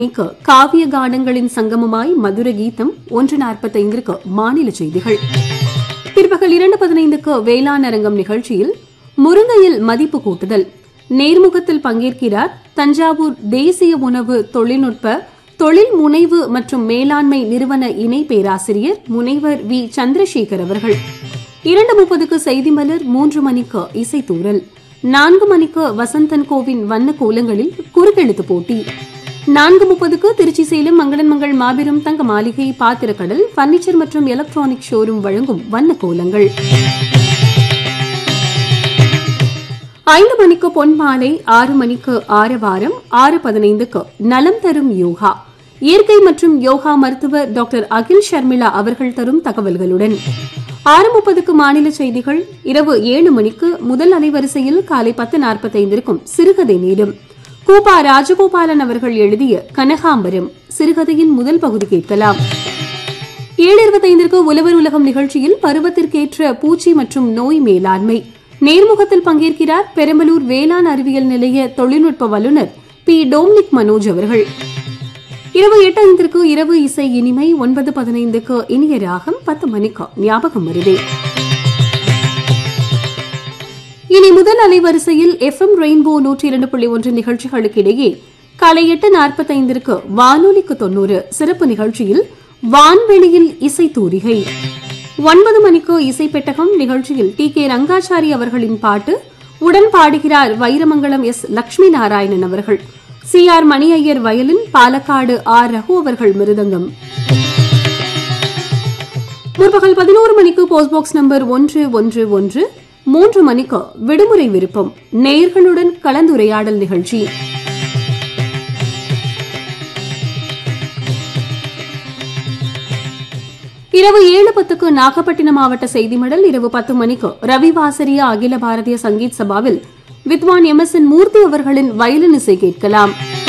மணிக்கு காவிய கானங்களின் சங்கமமாய் மதுர கீதம் ஒன்று நாற்பத்தைந்திற்கு மாநில செய்திகள் பிற்பகல் இரண்டு பதினைந்துக்கு வேளாண் அரங்கம் நிகழ்ச்சியில் முருங்கையில் மதிப்பு கூட்டுதல் நேர்முகத்தில் பங்கேற்கிறார் தஞ்சாவூர் தேசிய உணவு தொழில்நுட்ப தொழில் முனைவு மற்றும் மேலாண்மை நிறுவன இணை பேராசிரியர் முனைவர் வி சந்திரசேகர் அவர்கள் இரண்டு முப்பதுக்கு செய்தி மலர் மூன்று மணிக்கு இசைத்தூரல் நான்கு மணிக்கு வசந்தன் கோவின் வண்ண கோலங்களில் குறுக்கெழுத்து போட்டி நான்கு முப்பதுக்கு திருச்சி சேலம் மங்களன் மங்கள் மாபெரும் தங்க மாளிகை பாத்திரக்கடல் பர்னிச்சர் மற்றும் எலக்ட்ரானிக் ஷோரூம் வழங்கும் வண்ண கோலங்கள் ஐந்து மணிக்கு பொன்மாலை ஆறு மணிக்கு ஆரவாரம் ஆறு பதினைந்துக்கு நலம் தரும் யோகா இயற்கை மற்றும் யோகா மருத்துவர் டாக்டர் அகில் ஷர்மிளா அவர்கள் தரும் தகவல்களுடன் ஆறு முப்பதுக்கு மாநில செய்திகள் இரவு ஏழு மணிக்கு முதல் அலைவரிசையில் காலை பத்து நாற்பத்தைந்திற்கும் சிறுகதை நேரம் கூபா ராஜகோபாலன் அவர்கள் எழுதிய கனகாம்பரம் சிறுகதையின் முதல் பகுதி கேட்கலாம் ஏழு இருபத்தைந்திற்கு உழவர் உலகம் நிகழ்ச்சியில் பருவத்திற்கேற்ற பூச்சி மற்றும் நோய் மேலாண்மை நேர்முகத்தில் பங்கேற்கிறார் பெரம்பலூர் வேளாண் அறிவியல் நிலைய தொழில்நுட்ப வல்லுநர் பி டோம்னிக் மனோஜ் அவர்கள் இரவு எட்டு ஐந்திற்கு இரவு இசை இனிமை ஒன்பது பதினைந்துக்கு இனிய ராகம் பத்து மணிக்கு ஞாபகம் வருதே இனி முதல் அலைவரிசையில் எஃப் எம் ரெயின்போ நூற்றி இரண்டு புள்ளி ஒன்று நிகழ்ச்சிகளுக்கு இடையே காலை எட்டு நாற்பத்தைந்திற்கு வானொலிக்கு தொன்னூறு சிறப்பு நிகழ்ச்சியில் வான்வெளியில் இசை தூரிகை ஒன்பது மணிக்கு இசை பெட்டகம் நிகழ்ச்சியில் டி கே ரங்காச்சாரி அவர்களின் பாட்டு உடன் பாடுகிறார் வைரமங்கலம் எஸ் லட்சுமி நாராயணன் அவர்கள் C R Mani Iyer violin Palakkad R Raghu அவர்கள் மிருதங்கம் முற்பகல் பதினோரு மணிக்கு போஸ்ட் பாக்ஸ் நம்பர் ஒன்று ஒன்று ஒன்று மூன்று மணிக்கு விடுமுறை விருப்பம் நேயர்களுடன் கலந்துரையாடல் நிகழ்ச்சி இரவு ஏழு பத்துக்கு நாகப்பட்டினம் மாவட்ட செய்தி மடல் இரவு பத்து மணிக்கு ரவிவாசரியா அகில பாரதிய சங்கீத் சபாவில் வித்வான் எம் எஸ் என் மூர்த்தி அவர்களின் வயலின் இசை கேட்கலாம்